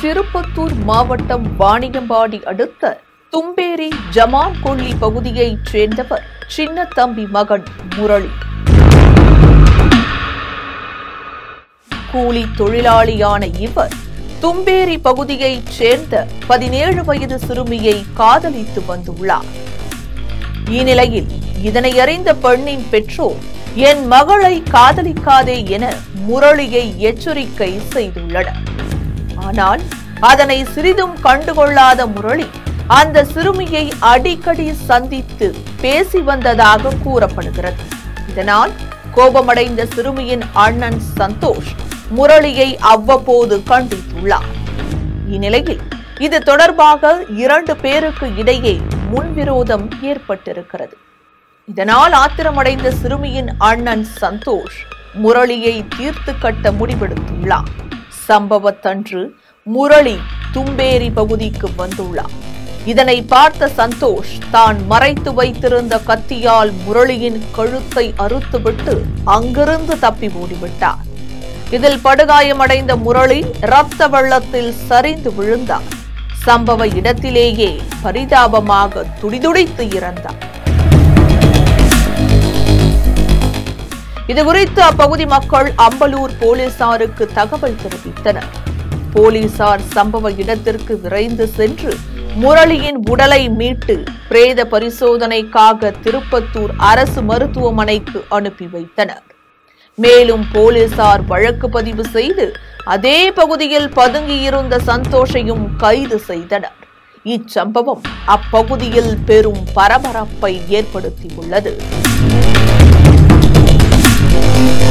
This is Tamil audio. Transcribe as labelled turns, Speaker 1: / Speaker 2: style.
Speaker 1: திருப்பத்தூர் மாவட்டம் வாணியம்பாடி அடுத்த தும்பேரி ஜமான் கொல்லி பகுதியைச் சேர்ந்தவர் சின்னத்தம்பி மகன் முரளி கூலி தொழிலாளியான இவர் தும்பேரி பகுதியைச் சேர்ந்த பதினேழு வயது சிறுமியை காதலித்து வந்துள்ளார் இந்நிலையில் இதனை அறிந்த பெண்ணின் பெற்றோர் என் மகளை காதலிக்காதே என முரளியை எச்சரிக்கை செய்துள்ளனர் ஆனால் அதனை சிறிதும் கண்டுகொள்ளாத முரளி அந்த சிறுமியை அடிக்கடி சந்தித்து பேசி வந்ததாக கூறப்படுகிறது இதனால் கோபமடைந்த சிறுமியின் அண்ணன் சந்தோஷ் முரளியை அவ்வப்போது கண்டித்துள்ளார் இந்நிலையில் இது தொடர்பாக இரண்டு பேருக்கு இடையே முன்விரோதம் ஏற்பட்டிருக்கிறது இதனால் ஆத்திரமடைந்த சிறுமியின் அண்ணன் சந்தோஷ் முரளியை தீர்த்து கட்ட முடிவெடுத்துள்ளார் சம்பவத்தன்று முரளி தும்பேரி பகுதிக்கு வந்துள்ளார் இதனை பார்த்த சந்தோஷ் தான் மறைத்து வைத்திருந்த கத்தியால் முரளியின் கழுத்தை அறுத்துவிட்டு அங்கிருந்து தப்பி ஓடிவிட்டார் இதில் படுகாயமடைந்த முரளி ரத்த வெள்ளத்தில் சரிந்து விழுந்தார் சம்பவ இடத்திலேயே பரிதாபமாக துடிதுடித்து இறந்தார் இதுகுறித்து அப்பகுதி மக்கள் அம்பலூர் போலீசாருக்கு தகவல் தெரிவித்தனர் போலீசார் சம்பவ இடத்திற்கு விரைந்து சென்று முரளியின் உடலை மீட்டு பிரேத பரிசோதனைக்காக திருப்பத்தூர் அரசு மருத்துவமனைக்கு அனுப்பி வைத்தனர் மேலும் போலீசார் வழக்கு பதிவு செய்து அதே பகுதியில் பதுங்கியிருந்த சந்தோஷையும் கைது செய்தனர் இச்சம்பவம் அப்பகுதியில் பெரும் பரபரப்பை ஏற்படுத்தியுள்ளது